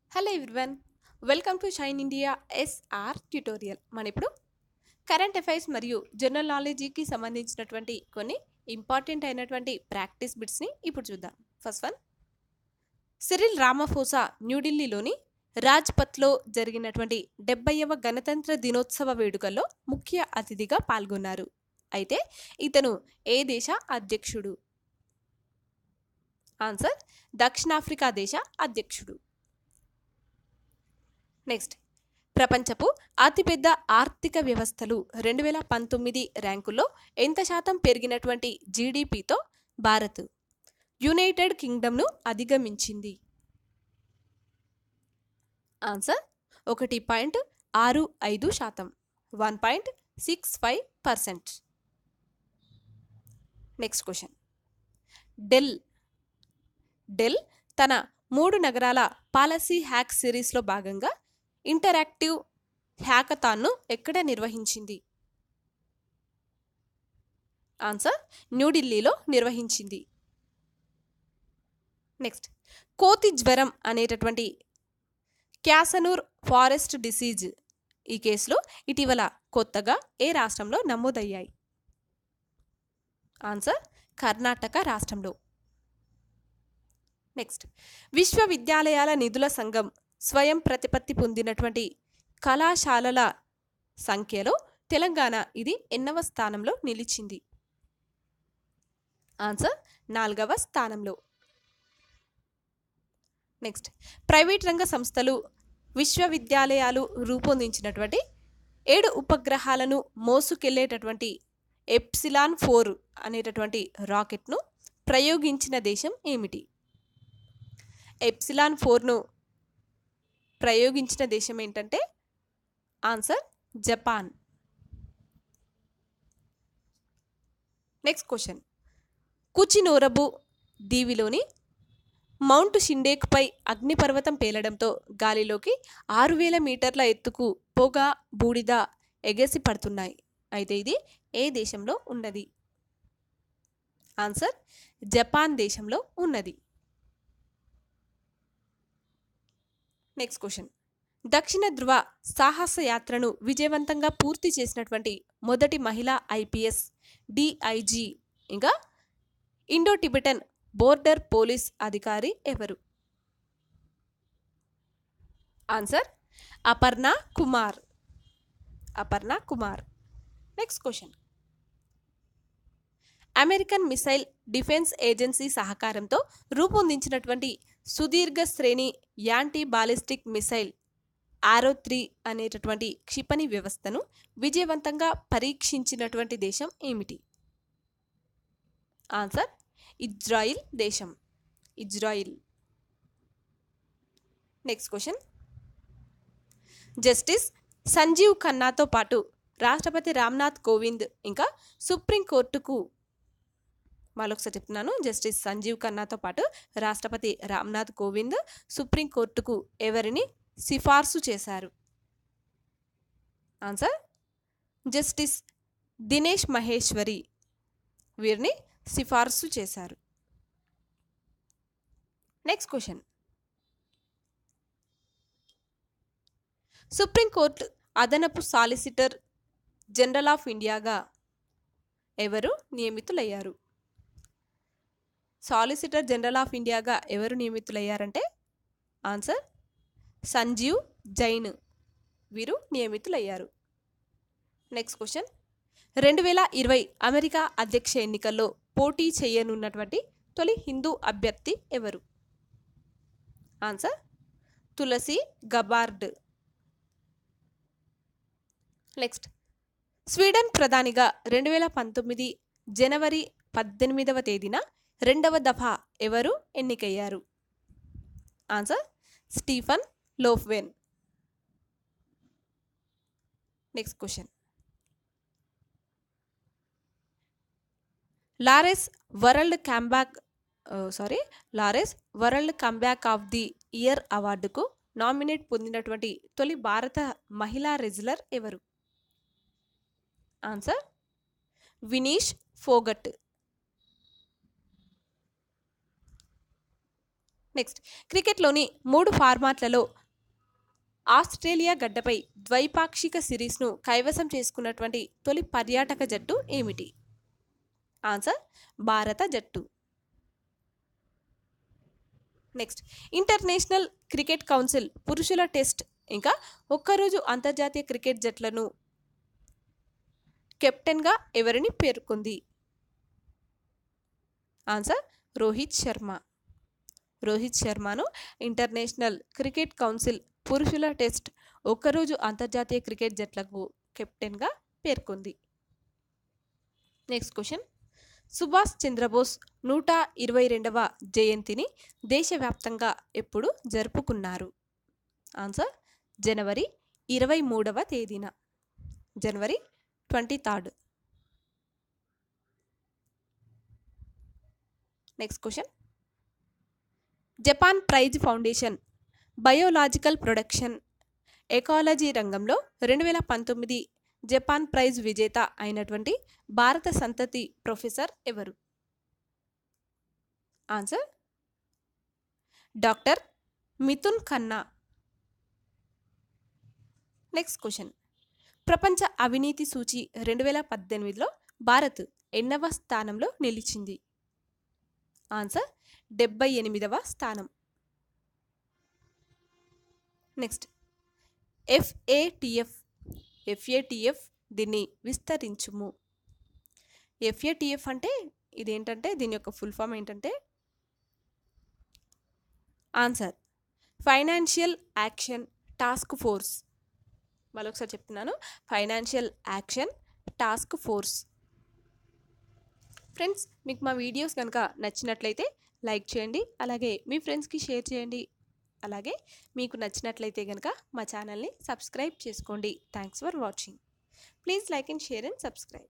hello everyone welcome to shine India S R tutorial మన ఇప్పుడు current affairs మరియు general నాలెడ్జీకి సంబంధించినటువంటి కొన్ని ఇంపార్టెంట్ అయినటువంటి ప్రాక్టీస్ బిట్స్ని ఇప్పుడు చూద్దాం ఫస్ట్ వన్ సిరిల్ రామఫోసా న్యూఢిల్లీలోని రాజ్పథ్లో జరిగినటువంటి డెబ్బైవ గణతంత్ర దినోత్సవ వేడుకల్లో ముఖ్య అతిథిగా పాల్గొన్నారు అయితే ఇతను ఏ దేశ అధ్యక్షుడు ఆన్సర్ దక్షిణాఫ్రికా దేశ అధ్యక్షుడు నెక్స్ట్ ప్రపంచపు అతిపెద్ద ఆర్థిక వ్యవస్థలు రెండు వేల పంతొమ్మిది ర్యాంకుల్లో ఎంత శాతం పెరిగినటువంటి జీడిపితో భారత్ యునైటెడ్ కింగ్డమ్ను అధిగమించింది ఆన్సర్ ఒకటి పాయింట్ ఆరు ఐదు శాతం one point six five percent next question Dell Dell తన మూడు నగరాల పాలసీ హ్యాక్ సిరీస్లో భాగంగా ఇంటరాక్టివ్ హ్యాకథాన్ను ఎక్కడ నిర్వహించింది ఆన్సర్ న్యూఢిల్లీలో నిర్వహించింది నెక్స్ట్ కోతి జ్వరం అనేటటువంటి క్యాసనూర్ ఫారెస్ట్ డిసీజ్ ఈ కేసులో ఇటీవల కొత్తగా ఏ రాష్ట్రంలో నమోదయ్యాయి ఆన్సర్ కర్ణాటక రాష్ట్రంలో నెక్స్ట్ విశ్వవిద్యాలయాల నిధుల సంఘం స్వయం ప్రతిపత్తి పొందినటువంటి కళాశాలల సంఖ్యలో తెలంగాణ ఇది ఎన్నవ స్థానంలో నిలిచింది ఆన్సర్ నాలుగవ స్థానంలో నెక్స్ట్ ప్రైవేట్ రంగ సంస్థలు విశ్వవిద్యాలయాలు రూపొందించినటువంటి ఏడు ఉపగ్రహాలను మోసుకెళ్లేటటువంటి ఎప్సిలాన్ ఫోర్ అనేటటువంటి రాకెట్ను ప్రయోగించిన దేశం ఏమిటి ఎప్సిలాన్ ఫోర్ను ప్రయోగించిన దేశం ఏంటంటే answer Japan next question Kuchinoerabu దీవిలోని మౌంట్ షిండేక్పై అగ్నిపర్వతం పేలడంతో గాలిలోకి ఆరు వేల మీటర్ల ఎత్తుకు పొగ బూడిద ఎగసి పడుతున్నాయి అయితే ఇది ఏ దేశంలో ఉన్నది ఆన్సర్ జపాన్ దేశంలో ఉన్నది నెక్స్ట్ క్వశ్చన్ దక్షిణ ధృవ సాహస యాత్రను విజయవంతంగా పూర్తి చేసినటువంటి మొదటి మహిళా ఐపీఎస్ డిఐజీ ఇంకా ఇండో టిబెటన్ బోర్డర్ పోలీస్ అధికారి ఎవరు answer Aparna Kumar Aparna Kumar next question American missile defence agency సహకారంతో రూపొందించినటువంటి సుదీర్ఘ శ్రేణి anti ballistic missile Arrow three అనేటటువంటి క్షిపణి వ్యవస్థను విజయవంతంగా పరీక్షించినటువంటి దేశం ఏమిటి ఆన్సర్ ఇజ్రాయిల్ దేశం Israel next question justice Sanjiv ఖన్నాతో పాటు రాష్ట్రపతి రామ్నాథ్ కోవింద్ ఇంకా సుప్రీంకోర్టుకు మరొకసారి చెప్తున్నాను జస్టిస్ సంజీవ్ ఖన్నాతో పాటు రాష్ట్రపతి రామ్నాథ్ కోవింద్ సుప్రీంకోర్టుకు ఎవరిని సిఫార్సు చేశారు ఆన్సర్ జస్టిస్ దినేష్ మహేశ్వరి వీరిని సిఫార్సు చేశారు నెక్స్ట్ క్వశ్చన్ సుప్రీంకోర్టు అదనపు సాలిసిటర్ జనరల్ ఆఫ్ ఇండియాగా ఎవరు నియమితులయ్యారు సాలిసిటర్ జనరల్ ఆఫ్ ఇండియాగా ఎవరు నియమితులయ్యారంటే ఆన్సర్ సంజీవ్ జైన్ వీరు నియమితులయ్యారు నెక్స్ట్ క్వశ్చన్ రెండు వేల ఇరవై అమెరికా అధ్యక్ష ఎన్నికల్లో పోటీ చేయనున్నటువంటి తొలి హిందూ అభ్యర్థి ఎవరు answer Tulsi Gabbard next Sweden ప్రధానిగా రెండు వేల పంతొమ్మిది జనవరి పద్దెనిమిదవ తేదీన రెండవ దఫా ఎవరు ఎన్నికయ్యారు answer Stefan Lofven next question Laureus world comeback sorry Laureus world comeback of the year అవార్డుకు నామినేట్ పొందినటువంటి తొలి భారత మహిళా రెజ్లర్ ఎవరు ఆన్సర్ వినీష్ ఫోగట్ నెక్స్ట్ క్రికెట్లోని మూడు ఫార్మాట్లలో ఆస్ట్రేలియా గడ్డపై ద్వైపాక్షిక సిరీస్ను కైవసం చేసుకున్నటువంటి తొలి పర్యాటక జట్టు ఏమిటి ఆన్సర్ భారత జట్టు నెక్స్ట్ ఇంటర్నేషనల్ క్రికెట్ కౌన్సిల్ పురుషుల టెస్ట్ ఇంకా ఒక్కరోజు అంతర్జాతీయ క్రికెట్ జట్లను కెప్టెన్గా ఎవరిని పేర్కొంది ఆన్సర్ రోహిత్ శర్మ రోహిత్ శర్మను ఇంటర్నేషనల్ క్రికెట్ కౌన్సిల్ పురుషుల టెస్ట్ ఒక్కరోజు అంతర్జాతీయ క్రికెట్ జట్లకు కెప్టెన్గా పేర్కొంది నెక్స్ట్ క్వశ్చన్ సుభాష్ చంద్రబోస్ నూట ఇరవై రెండవ జయంతిని దేశవ్యాప్తంగా ఎప్పుడు జరుపుకున్నారు ఆన్సర్ జనవరి ఇరవై మూడవ తేదీన January twenty third next question Japan prize foundation biological production ecology రంగంలో రెండు వేల పంతొమ్మిది జపాన్ ప్రైజ్ విజేత అయినటువంటి భారత సంతతి ప్రొఫెసర్ ఎవరు answer doctor Mithun Khanna next question ప్రపంచ అవినీతి సూచి రెండు వేల పద్దెనిమిదిలో భారత్ ఎన్నవ స్థానంలో నిలిచింది ఆన్సర్ డెబ్బై ఎనిమిదవ స్థానం నెక్స్ట్ ఎఫ్ఏటిఎఫ్ ఎఫ్ఏటిఎఫ్ దీన్ని విస్తరించుము ఎఫ్ఏటిఎఫ్ అంటే ఇదేంటంటే దీని యొక్క ఫుల్ ఫామ్ ఏంటంటే answer financial action task force మరొకసారి చెప్తున్నాను financial action task force friends మీకు మా వీడియోస్ కనుక నచ్చినట్లయితే లైక్ చేయండి అలాగే మీ ఫ్రెండ్స్కి షేర్ చేయండి అలాగే మీకు నచ్చినట్లయితే కనుక మా ఛానల్ని సబ్స్క్రైబ్ చేసుకోండి thanks for watching please like and share and subscribe